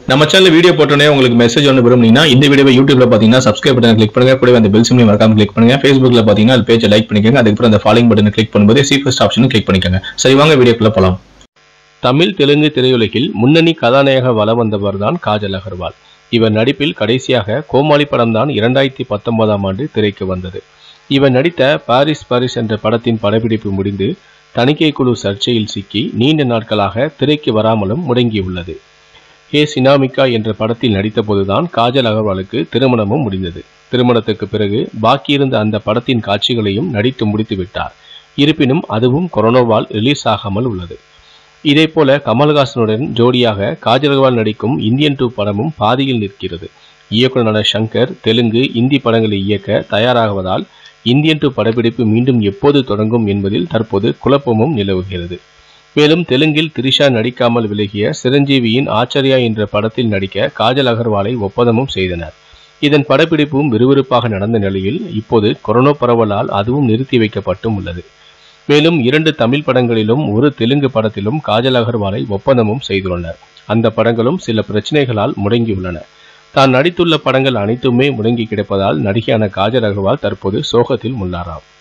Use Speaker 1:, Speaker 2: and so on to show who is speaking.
Speaker 1: நம்ம channel video போட்டோன்னே உங்களுக்கு மெசேஜ் ஒன்று விரும்புனீங்கன்னா இந்த வீடியோவை யூடியூப்ல பார்த்தீங்கன்னா சப்ஸ்கிரைப் பட்டன் கிளிக் பண்ணுங்க கூடவே அந்த பெல் சிம்லையும் மறக்காம கிளிக் பண்ணுங்க ஃபேஸ்புக்ல பார்த்தீங்கன்னா அது பேஜை லைக் பண்ணிக்கோங்க அதுக்கப்புறம் அந்த ஃபாலோயிங் பட்டனை கிளிக் பண்ணும்போது சி ஃபர்ஸ்ட் ஆப்ஷனும் கிளிக் பண்ணிக்கோங்க சரி வாங்க வீடியோக்குள்ள போலாம் தமிழ் தெலுங்கு திரையுலகில் முன்னணி கதாநாயக வலம் வந்தவர் தான் காஜல் அகர்வால் இவர் நடிப்பில் கடைசியாக கோமாளி படம் தான் இரண்டாயிரத்தி பத்தொன்பதாம் ஆண்டு திரைக்கு வந்தது இவர் நடித்த பாரிஸ் பாரிஸ் என்ற படத்தின் படப்பிடிப்பு முடிந்து தணிக்கை குழு சர்ச்சையில் சிக்கி நீண்ட நாட்களாக திரைக்கு வராமலும் முடங்கியுள்ளது ஹே சினாமிகா என்ற படத்தில் நடித்தபோதுதான் காஜல் அகர்வாலுக்கு திருமணமும் முடிந்தது திருமணத்துக்கு பிறகு பாக்கியிருந்த அந்த படத்தின் காட்சிகளையும் நடித்து முடித்து விட்டார் இருப்பினும் அதுவும் கொரோனாவால் ரிலீஸ் ஆகாமல் உள்ளது இதேபோல கமல்ஹாசனுடன் ஜோடியாக காஜல் அகர்வால் நடிக்கும் இந்தியன் டூ படமும் பாதியில் நிற்கிறது இயக்குனரான ஷங்கர் தெலுங்கு இந்தி படங்களை இயக்க தயாராகுவதால் இந்தியன் டூ படப்பிடிப்பு மீண்டும் எப்போது தொடங்கும் என்பதில் தற்போது குழப்பமும் நிலவுகிறது மேலும் தெலுங்கில் திரிஷா நடிக்காமல் விலகிய சிரஞ்சீவியின் ஆச்சரியா என்ற படத்தில் நடிக்க காஜல் அகர்வாலை ஒப்பந்தமும் செய்தனர் இதன் படப்பிடிப்பும் விறுவிறுப்பாக நடந்த நிலையில் இப்போது கொரோனா பரவலால் அதுவும் நிறுத்தி வைக்கப்பட்டும் உள்ளது மேலும் இரண்டு தமிழ் படங்களிலும் ஒரு தெலுங்கு படத்திலும் காஜல் அகர்வாலை ஒப்பந்தமும் செய்துள்ளனர் அந்த படங்களும் சில பிரச்சனைகளால் முடங்கியுள்ளன தான் நடித்துள்ள படங்கள் அனைத்துமே முடங்கி கிடப்பதால் நடிகையான காஜல் அகர்வால் தற்போது சோகத்தில் உள்ளாராம்